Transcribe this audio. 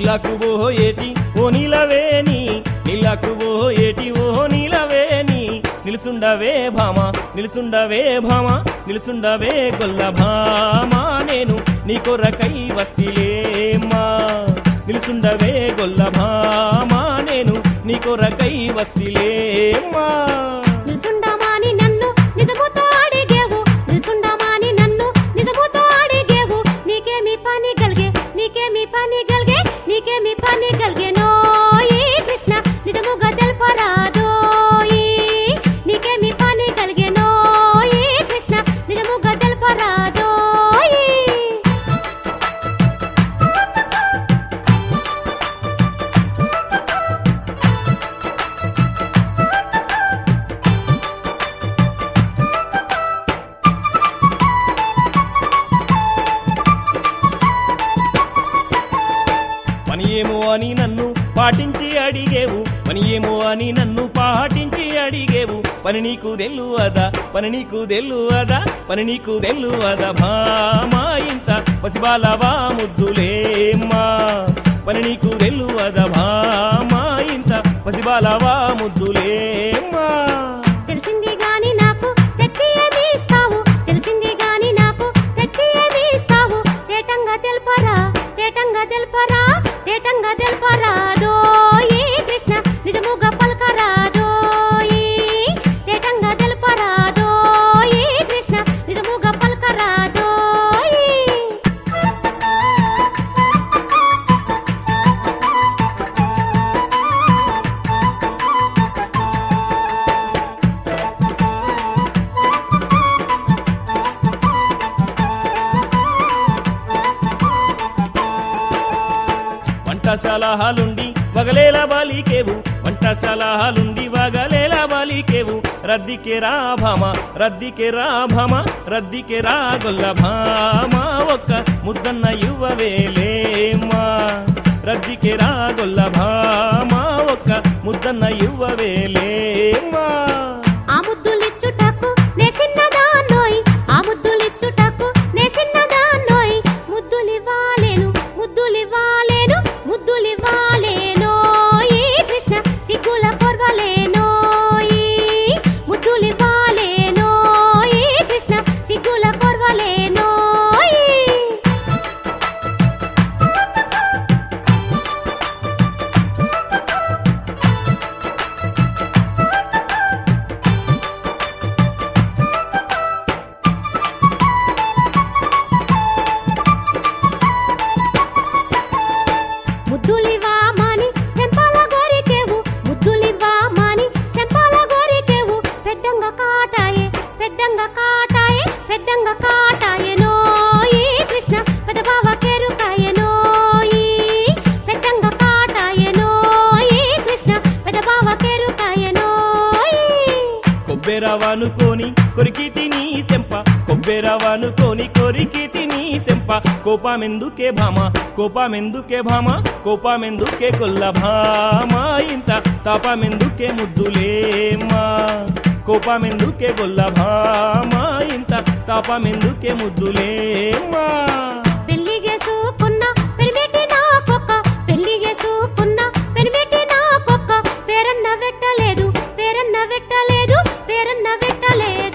నీలకు ఓ ఏటి ఓ నీలవేని నీలకు ఓ ఏటి ఓ నీలవేని నిలుసుండవే భామ నిలుసుండవే భామ నిలుసుండవే గొల్ల భామ నేను నీ కొరకై వస్తిలేమా నిలుసుండవే గొల్ల భామ నేను నీ కొరకై వస్తిలేమా నిల్సుండమాని నన్ను నిజముతో అడిగేవు నిల్సుండమాని నన్ను నిజముతో అడిగేవు నీకేమి పని గల్గే నీకేమి పని గల్గే నీకేమి పని గల్గే నోయి కృష్ణ నిజముగా తెల్పరాదోయి నీకేమి పని గల్గే నోయి కృష్ణ నిజముగా తెల్పరాదోయి పని ఏమో అని నన్ను పాటించి అడిగేవు పని ఏమో అని నన్ను పాటించి అడిగేవు పని నీకు తెల్లువదా పని నీకు తెల్లువదా పని నీకు తెల్లువదా భామా ఇంత పసిబాలవా ముద్దులేమ్మా పని నీకు తెల్లువదా భామా ఇంత పసిబాలవా ముద్దులేమ్మా తెలిసింది గాని నాకు తెచ్చి ఏమి ఇస్తావు తెలిసింది గాని నాకు తెచ్చి ఏమి ఇస్తావు తేటంగా తెల్పరా తేటంగా తెల్పరా తేటంగా తెల్పరా దోయి కృష్ణ నిజముగా పలకరా దోయి తేటంగా తెల్పరా దోయి కృష్ణ నిజముగా పలకరా దోయి వంట సలహాలుండి వగలేల బాలికేవు వంట సలహాలుండి వగలేల బాలికేవు రద్దికే రా భామ రద్దికే రా భామ రద్దికే రా గొల్ల భామ ఒక్క ముద్దన్న యువవేలేమా రద్దికే రా గొల్ల భామ ఒక్క ముద్దన్న యువవేలేమా ఆ ముద్దులిచ్చుటకు నే చిన్నదాన్నోయ్ ఆ ముద్దులిచ్చుటకు నే చిన్నదాన్నోయ్ ముద్దులివ్వాలేను ముద్దులివ్వాలేను ముద్దులివ్వాలేనోయ్ కృష్ణ సిగ్గుల కొర్వలేనోయ్ ముద్దులివ్వాలేనోయ్ కృష్ణ సిగ్గుల కొర్వలేనోయ్ ముద్దులివా మాని సెంపాల గోరికేవు ముద్దులివా మాని సెంపాల గోరికేవు పెద్దంగా కాటాయే పెద్దంగా కాటాయే పెద్దంగా కాటాయే నోయి కృష్ణ పెదబావ కేరుకాయే నోయి పెద్దంగా కాటాయే నోయి కృష్ణ పెదబావ కేరుకాయే నోయి కొబ్బెరవనుకోని కొరికి తిని సెంప కొబ్బెరవనుకోని కొరికి తిని సెంప కోపమెందుకే భామ కోపమెందుకే భామ కోపమెందుకే కొల్ల భామ ఇంత తాపమెందుకే ముద్దులేమా కోపమెందుకే గొల్ల భామ ఇంత తాపమెందుకే ముద్దులేమా పెళ్లి చేసుకున్న పెరిమెట్టి నా కొక్క పెళ్లి చేసుకున్న పెరిమెట్టి నా కొక్క పేరన్న వెట్టలేదు పేరన్న వెట్టలేదు పేరన్న వెట్టలేదు